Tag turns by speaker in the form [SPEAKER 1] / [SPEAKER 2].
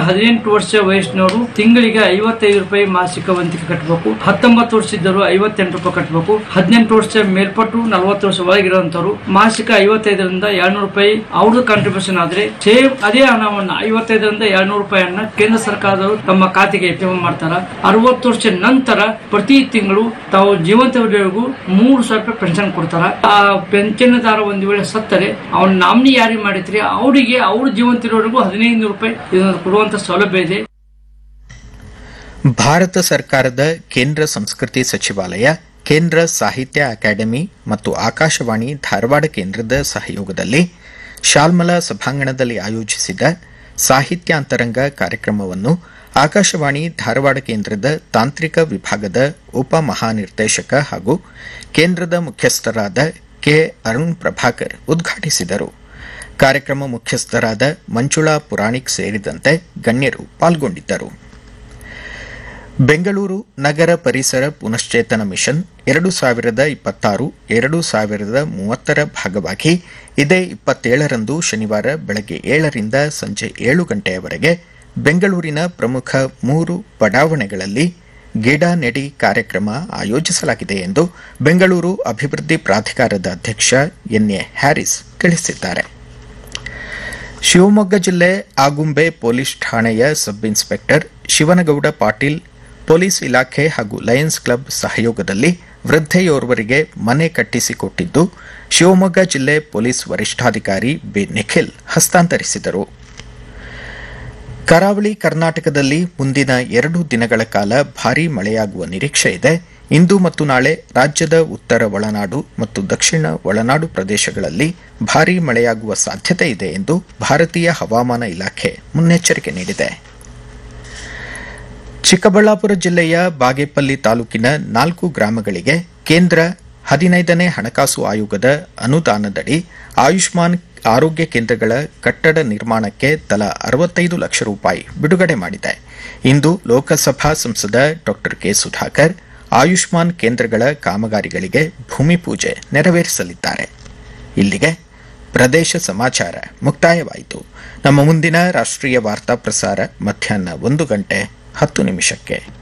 [SPEAKER 1] ಹದಿನೆಂಟು ವರ್ಷ ವಯಸ್ಸಿನವರು ತಿಂಗಳಿಗೆ ಐವತ್ತೈದು ರೂಪಾಯಿ ಮಾಸಿಕ ವಂತಿಕೆ ಕಟ್ಟಬೇಕು ಹತ್ತೊಂಬತ್ತು ವರ್ಷ ಇದ್ದರು ಐವತ್ತೆಂಟು ರೂಪಾಯಿ ಕಟ್ಟಬೇಕು ಹದಿನೆಂಟು ವರ್ಷ ಮೇಲ್ಪಟ್ಟು ನಲವತ್ತು ವರ್ಷ ಒಳಗಿರುವಂತವರು ಮಾಸಿಕ ಐವತ್ತೈದರಿಂದ ಎರಡ್ನೂರು ರೂಪಾಯಿ ಅವ್ರದ್ದು ಕಾಂಟ್ರಿಬ್ಯೂಷನ್ ಆದ್ರೆ ಸೇಮ್ ಅದೇ ಹಣವನ್ನ ಐವತ್ತೈದರಿಂದ ಎರಡ್ನೂರು ರೂಪಾಯಿಯನ್ನ ಕೇಂದ್ರ ಸರ್ಕಾರದವರು ತಮ್ಮ ಖಾತೆಗೆ ಜಮಾ ಮಾಡ್ತಾರ ಅರವತ್ತು ವರ್ಷ ನಂತರ ಪ್ರತಿ ತಿಂಗಳು ತಾವು ಜೀವಂತವರೆಗೂ ಮೂರು ಸಾವಿರ ರೂಪಾಯಿ ಪೆನ್ಷನ್ ಕೊಡ್ತಾರ ಆ ಪೆನ್ಷನ್ದಾರ ಒಂದು ವೇಳೆ ಸತ್ತರೆ ಅವ್ನ ನಾಮಿನಿ ಯಾರಿಗೆ ಮಾಡಿದ್ರಿ ಅವರಿಗೆ ಅವ್ರ ಜೀವಂತಿರೋವರೆಗೂ ಹದಿನೈದು ರೂಪಾಯಿ ಇದನ್ನು ಕೊಡುವಂತ ಸೌಲಭ್ಯ ಇದೆ
[SPEAKER 2] ಭಾರತ ಸರ್ಕಾರದ ಕೇಂದ್ರ ಸಂಸ್ಕೃತಿ ಸಚಿವಾಲಯ ಕೇಂದ್ರ ಸಾಹಿತ್ಯ ಅಕಾಡೆಮಿ ಮತ್ತು ಆಕಾಶವಾಣಿ ಧಾರವಾಡ ಕೇಂದ್ರದ ಸಹಯೋಗದಲ್ಲಿ ಶಾಲ್ಮಲಾ ಸಭಾಂಗಣದಲ್ಲಿ ಆಯೋಜಿಸಿದ ಸಾಹಿತ್ಯಾಂತರಂಗ ಕಾರ್ಯಕ್ರಮವನ್ನು ಆಕಾಶವಾಣಿ ಧಾರವಾಡ ಕೇಂದ್ರದ ತಾಂತ್ರಿಕ ವಿಭಾಗದ ಉಪ ಮಹಾನಿರ್ದೇಶಕ ಹಾಗೂ ಕೇಂದ್ರದ ಮುಖ್ಯಸ್ಥರಾದ ಕೆ ಅರುಣ್ ಪ್ರಭಾಕರ್ ಉದ್ಘಾಟಿಸಿದರು ಕಾರ್ಯಕ್ರಮ ಮುಖ್ಯಸ್ಥರಾದ ಮಂಜುಳಾ ಪುರಾಣಿಕ್ ಸೇರಿದಂತೆ ಗಣ್ಯರು ಪಾಲ್ಗೊಂಡಿದ್ದರು ಬೆಂಗಳೂರು ನಗರ ಪರಿಸರ ಪುನಶ್ಚೇತನ ಮಿಷನ್ ಎರಡು ಸಾವಿರದ ಇಪ್ಪತ್ತಾರು ಎರಡು ಸಾವಿರದ ಮೂವತ್ತರ ಭಾಗವಾಗಿ ಇದೇ ಇಪ್ಪತ್ತೇಳರಂದು ಶನಿವಾರ ಬೆಳಗ್ಗೆ ಏಳರಿಂದ ಸಂಜೆ ಏಳು ಗಂಟೆಯವರೆಗೆ ಬೆಂಗಳೂರಿನ ಪ್ರಮುಖ ಮೂರು ಬಡಾವಣೆಗಳಲ್ಲಿ ಗಿಡ ನೆಡಿ ಕಾರ್ಯಕ್ರಮ ಆಯೋಜಿಸಲಾಗಿದೆ ಎಂದು ಬೆಂಗಳೂರು ಅಭಿವೃದ್ಧಿ ಪ್ರಾಧಿಕಾರದ ಅಧ್ಯಕ್ಷ ಎನ್ಎ ಹ್ಯಾರಿಸ್ ತಿಳಿಸಿದ್ದಾರೆ ಶಿವಮೊಗ್ಗ ಜಿಲ್ಲೆ ಆಗುಂಬೆ ಪೊಲೀಸ್ ಠಾಣೆಯ sub inspector Shivanagouda Patil police ಇಲಾಖೆ ಹಾಗೂ ಲಯನ್ಸ್ ಕ್ಲಬ್ ಸಹಯೋಗದಲ್ಲಿ ವೃದ್ಧೆಯೋರ್ವರಿಗೆ ಮನೆ ಕಟ್ಟಿಸಿಕೊಟ್ಟಿದ್ದು ಶಿವಮೊಗ್ಗ ಜಿಲ್ಲೆ ಪೊಲೀಸ್ ವರಿಷ್ಠಾಧಿಕಾರಿ ಬಿ ನಿಖಿಲ್ ಹಸ್ತಾಂತರಿಸಿದರು ಕರಾವಳಿ ಕರ್ನಾಟಕದಲ್ಲಿ ಮುಂದಿನ ಎರಡು ದಿನಗಳ ಕಾಲ ಭಾರೀ ಮಳೆಯಾಗುವ ನಿರೀಕ್ಷೆ ಇದೆ ಇಂದು ಮತ್ತು ನಾಳೆ ರಾಜ್ಯದ ಉತ್ತರ ಒಳನಾಡು ಮತ್ತು ದಕ್ಷಿಣ ಒಳನಾಡು ಪ್ರದೇಶಗಳಲ್ಲಿ ಭಾರೀ ಮಳೆಯಾಗುವ ಸಾಧ್ಯತೆ ಇದೆ ಎಂದು ಭಾರತೀಯ ಹವಾಮಾನ ಇಲಾಖೆ ಮುನ್ನೆಚ್ಚರಿಕೆ ನೀಡಿದೆ ಚಿಕ್ಕಬಳ್ಳಾಪುರ ಜಿಲ್ಲೆಯ ಬಾಗೇಪಲ್ಲಿ ತಾಲೂಕಿನ ನಾಲ್ಕು ಗ್ರಾಮಗಳಿಗೆ ಕೇಂದ್ರ ಹದಿನೈದನೇ ಹಣಕಾಸು ಆಯೋಗದ ಅನುದಾನದಡಿ ಆಯುಷ್ಮಾನ್ ಆರೋಗ್ಯ ಕೇಂದ್ರಗಳ ಕಟ್ಟಡ ನಿರ್ಮಾಣಕ್ಕೆ ತಲಾ ಅರವತ್ತೈದು ಲಕ್ಷ ರೂಪಾಯಿ ಬಿಡುಗಡೆ ಮಾಡಿದೆ ಇಂದು ಲೋಕಸಭಾ ಸಂಸದ ಡಾ ಕೆ ಸುಧಾಕರ್ ಆಯುಷ್ಮಾನ್ ಕೇಂದ್ರಗಳ ಕಾಮಗಾರಿಗಳಿಗೆ ಭೂಮಿ ಪೂಜೆ ನೆರವೇರಿಸಲಿದ್ದಾರೆ ಇಲ್ಲಿಗೆ ಪ್ರದೇಶ ಸಮಾಚಾರ ಮುಕ್ತಾಯವಾಯಿತು ನಮ್ಮ ಮುಂದಿನ ರಾಷ್ಟ್ರೀಯ ವಾರ್ತಾ ಪ್ರಸಾರ ಮಧ್ಯಾಹ್ನ ಒಂದು ಗಂಟೆ ಹತ್ತು ನಿಮಿಷಕ್ಕೆ